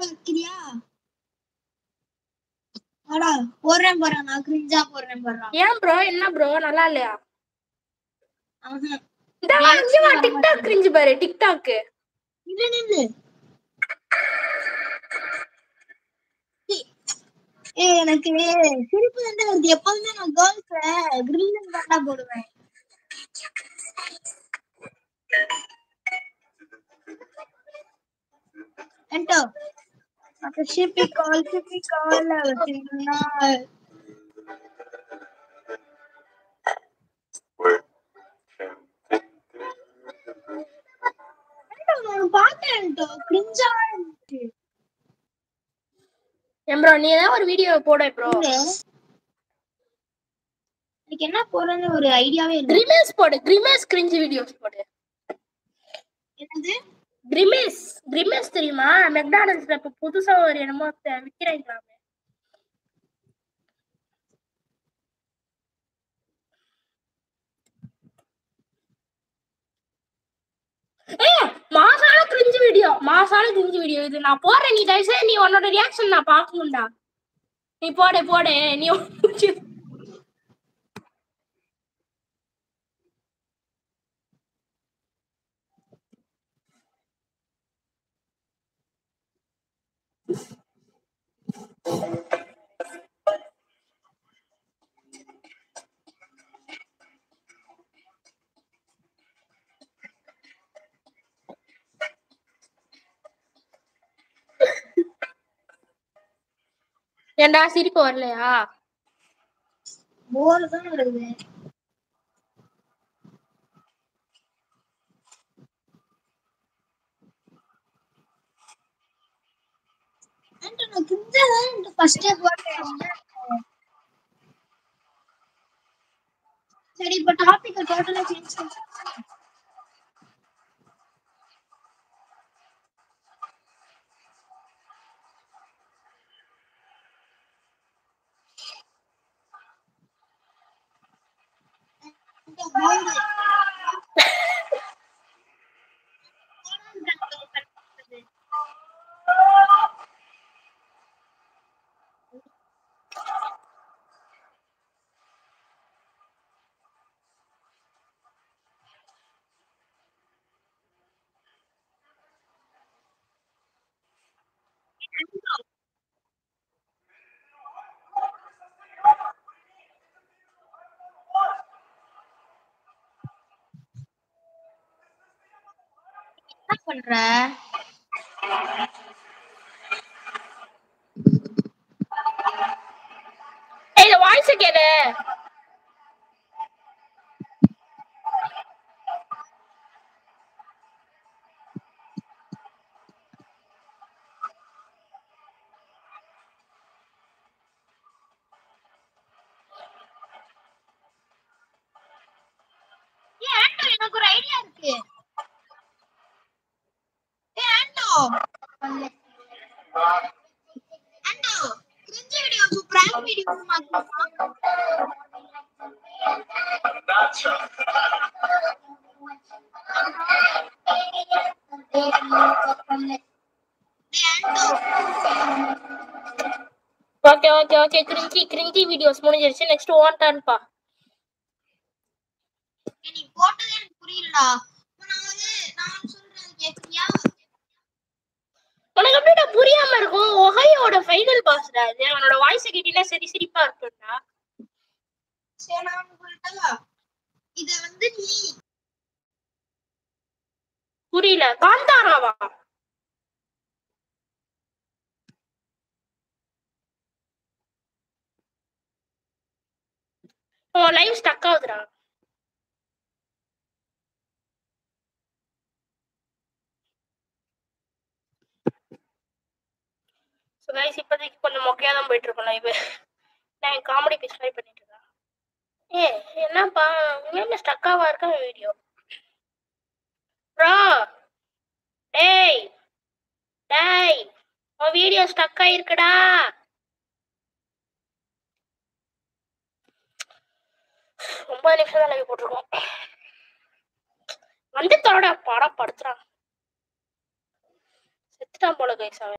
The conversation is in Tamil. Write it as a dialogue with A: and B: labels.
A: பாக்கிறியா வாடா போடுறேன் போறேன் நான் கிரிஞ்சா போடுறேன் போடுறான்
B: ஏன் ப்ரோ என்ன ப்ரோ நல்லா இல்லையா
A: ஆஹா
B: இந்த இங்க வா டிக்டாக் கிரிஞ்சு பாரு டிக்டாக்
A: நில்லு நில்லு ஏ எனக்கு சிரிப்பு தான் வருது எப்போதுமே நான் கேர்ள்ஸ் கிரில் தாண்டா போடுவேன் என்டோ அப்ப ஷிப்பி கால் ஷிப்பி கால் வச்சிருந்தா நான் பார்த்தேன் கிரிஞ்சா இருந்துச்சு
B: ஏன் ப்ரோ நீ ஏதாவது ஒரு வீடியோ போட ப்ரோ
A: எனக்கு என்ன போறேன்னு ஒரு ஐடியாவே இல்லை
B: கிரிமேஸ் போடு கிரிமேஸ் கிரிஞ்சு வீடியோஸ் போடு
A: என்னது
B: கிரிமேஸ் கிரிமேஸ் தெரியுமா மெக்டானல்ஸ்ல இப்ப புதுசா ஒரு என்னமோ த- விக்கிறாங்களாமே ஏய், மாசான கிரிஞ்சு வீடியோ மாசான கிரிஞ்சு வீடியோ இது நான் போடுறேன் நீ தயவுசெய்து நீ உன்னோட ரியாக்ஷன் நான் பார்க்கணும்டா நீ போடு போடு நீ உன் ஏன்டா சிரிப்பு வரலையா
A: போர் தான் வருது ஆண்டி, நான் கிரிஞ்சா தான் ஃபர்ஸ்டே போட்டேன் சரி இப்ப டாபிக் டோட்டலா சேஞ்ச் பண்ணி என்ன பண்ற
B: ஏய் இந்த வாய்ஸ் கேளு
A: ஏ ஆண்டோ எனக்கு ஒரு ஐடியா இருக்கு ஏ ஆண்டோ ஆண்டோ கிரிஞ்ச வீடியோஸ் பிராங்க் வீடியோஸ் மாத்துமா ஆண்டோ
B: okay okay okay cringe cringe videos முடிஞ்சிருச்சு நெக்ஸ்ட் ஓன் டர்ன்பா
A: நீ போட்டதே எனக்கு புரியலடா இப்ப நான் வந்து நான் சொல்றேன் அது கேக்குறியா
B: உனக்கு எப்படிடா புரியாம இருக்கும் ஒஹையோட ஃபைனல் பாஸ்டா அது அவனோட வாய்ஸ் கேட்டீங்கன்னா சரி சிரிப்பா இருக்கும்டா
A: சரி நான் சொல்லிட்டா இத வந்து நீ
B: புரியல காந்தாராவா ஓ லைவ் ஸ்டக் ஆகுதுடா ஸோ கைஸ் இப்போதைக்கு கொஞ்சம் மொக்கையா தான் போயிட்டு இருக்கோம் லைவ் நான் காமெடி பீஸ் ட்ரை பண்ணிட்டு இருக்கேன் ஏ என்னப்பா உண்மையில ஸ்டக்காவா இருக்கா வீடியோ ப்ரோ டேய் டேய் உன் வீடியோ ஸ்டக் ஆயிருக்குடா ஒன்பது நிமிஷம் தான் லைவ் போட்டிருக்கோம் வந்து தோட படம் படுத்துறான் செத்துட்டான் போல கைஸ் அவன்